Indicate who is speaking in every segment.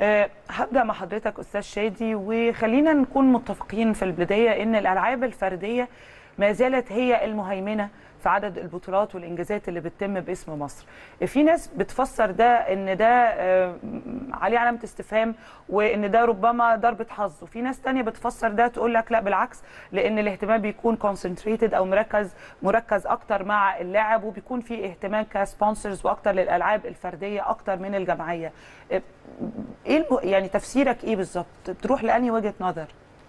Speaker 1: أه هبدا مع حضرتك استاذ شادي وخلينا نكون متفقين في البدايه ان الالعاب الفرديه ما زالت هي المهيمنه في عدد البطولات والانجازات اللي بتتم باسم مصر. في ناس بتفسر ده ان ده آه، عليه علامه استفهام وان ده ربما ضربه حظ، وفي ناس تانية بتفسر ده تقول لك لا بالعكس لان الاهتمام بيكون كونسنتريتد او مركز مركز اكتر مع اللاعب وبيكون في اهتمام كسبونسرز واكتر للالعاب الفرديه اكتر من الجماعيه. آه، ايه الم- يعني تفسيرك ايه بالظبط؟ تروح لاني وجهه نظر؟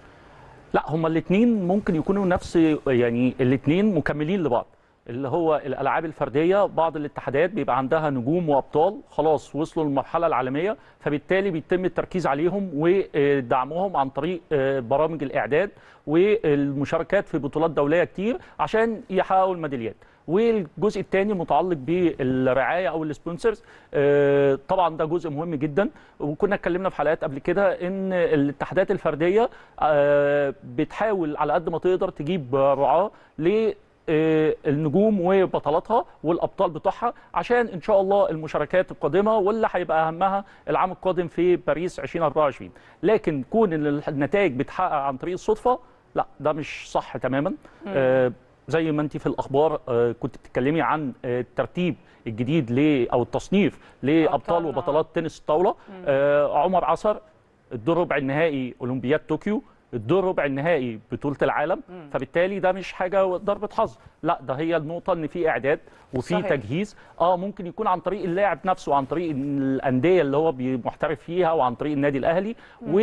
Speaker 2: لا هما الاثنين ممكن يكونوا نفس يعني الاثنين مكملين لبعض اللي هو الالعاب الفرديه بعض الاتحادات بيبقى عندها نجوم وابطال خلاص وصلوا للمرحله العالميه فبالتالي بيتم التركيز عليهم ودعمهم عن طريق آه، برامج الاعداد والمشاركات في بطولات دوليه كتير عشان يحققوا الميداليات والجزء الثاني متعلق بالرعايه او السبونسرز آه، طبعا ده جزء مهم جدا وكنا اتكلمنا في حلقات قبل كده ان الاتحادات الفرديه آه، بتحاول على قد ما تقدر تجيب رعاه ل آه، النجوم وبطلاتها والابطال بتوعها عشان ان شاء الله المشاركات القادمه واللي هيبقى اهمها العام القادم في باريس 2024 لكن كون ان النتائج بتحقق عن طريق الصدفه لا ده مش صح تماما آه، زي ما انت في الاخبار آه، كنت بتتكلمي عن آه، الترتيب الجديد ل او التصنيف لابطال
Speaker 1: أبطالنا.
Speaker 2: وبطلات تنس الطاوله آه، عمر عصر الدور ربع النهائي اولمبياد طوكيو الدور ربع النهائي بطوله العالم فبالتالي ده مش حاجه ضربه حظ لا ده هي النقطه ان في اعداد وفي
Speaker 1: صحيح.
Speaker 2: تجهيز اه ممكن يكون عن طريق اللاعب نفسه عن طريق الانديه اللي هو بي- محترف فيها وعن طريق النادي الاهلي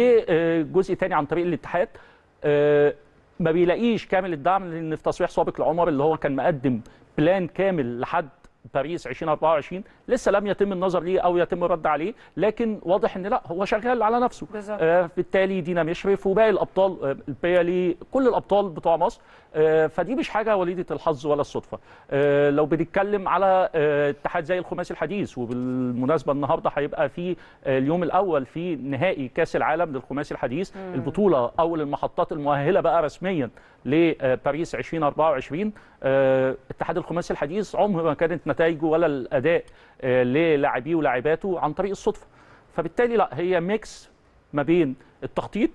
Speaker 2: وجزء تاني عن طريق الاتحاد آه، ما بيلاقيش كامل الدعم لان في تصريح سابق لعمر اللي هو كان مقدم بلان كامل لحد باريس 2024 لسه لم يتم النظر ليه او يتم الرد عليه لكن واضح ان لا هو شغال على نفسه
Speaker 1: بالظبط.
Speaker 2: آه، بالتالي دينا مشرف وباقي الابطال آه، البيالي كل الابطال بتوع مصر آه، فدي مش حاجه وليده الحظ ولا الصدفه آه، لو بنتكلم على آه، اتحاد زي الخماسي الحديث وبالمناسبه النهارده هيبقى في آه، اليوم الاول في نهائي كاس العالم للخماسي الحديث البطوله اول المحطات المؤهله بقى رسميا لباريس 2024 آه، اتحاد الخماسي الحديث عمر ما كانت نتائجه ولا الاداء آه، للاعبيه ولاعباته عن طريق الصدفه فبالتالي لا هي ميكس ما بين التخطيط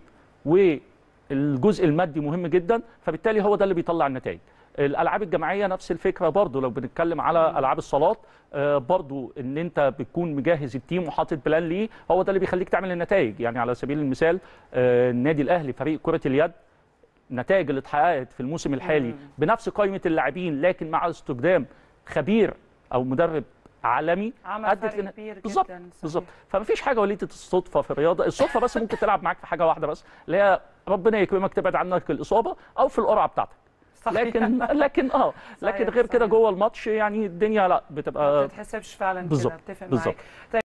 Speaker 2: والجزء المادي مهم جدا فبالتالي هو ده اللي بيطلع النتائج الالعاب الجماعيه نفس الفكره برضو لو بنتكلم على العاب الصالات آه، برضو ان انت بتكون مجهز التيم وحاطط بلان ليه هو ده اللي بيخليك تعمل النتائج يعني على سبيل المثال آه، النادي الاهلي فريق كره اليد النتائج اللي اتحققت في الموسم الحالي بنفس قائمه اللاعبين لكن مع استخدام خبير او مدرب عالمي
Speaker 1: عمل
Speaker 2: أدت
Speaker 1: فرق
Speaker 2: لنا-
Speaker 1: كبير
Speaker 2: بالظبط
Speaker 1: جدا صحيح.
Speaker 2: بالظبط فمفيش حاجه وليده الصدفه في الرياضه الصدفه بس ممكن تلعب معاك في حاجه واحده بس اللي هي ربنا يكرمك تبعد عنك الاصابه او في القرعه بتاعتك
Speaker 1: صحيح.
Speaker 2: لكن لكن اه لكن
Speaker 1: صحيح،
Speaker 2: غير كده
Speaker 1: صحيح.
Speaker 2: جوه الماتش يعني الدنيا لا
Speaker 1: ما
Speaker 2: بتبقى
Speaker 1: بتتحسبش فعلا كده
Speaker 2: بالظبط،
Speaker 1: اتفق
Speaker 2: بالظبط.
Speaker 1: معاك طيب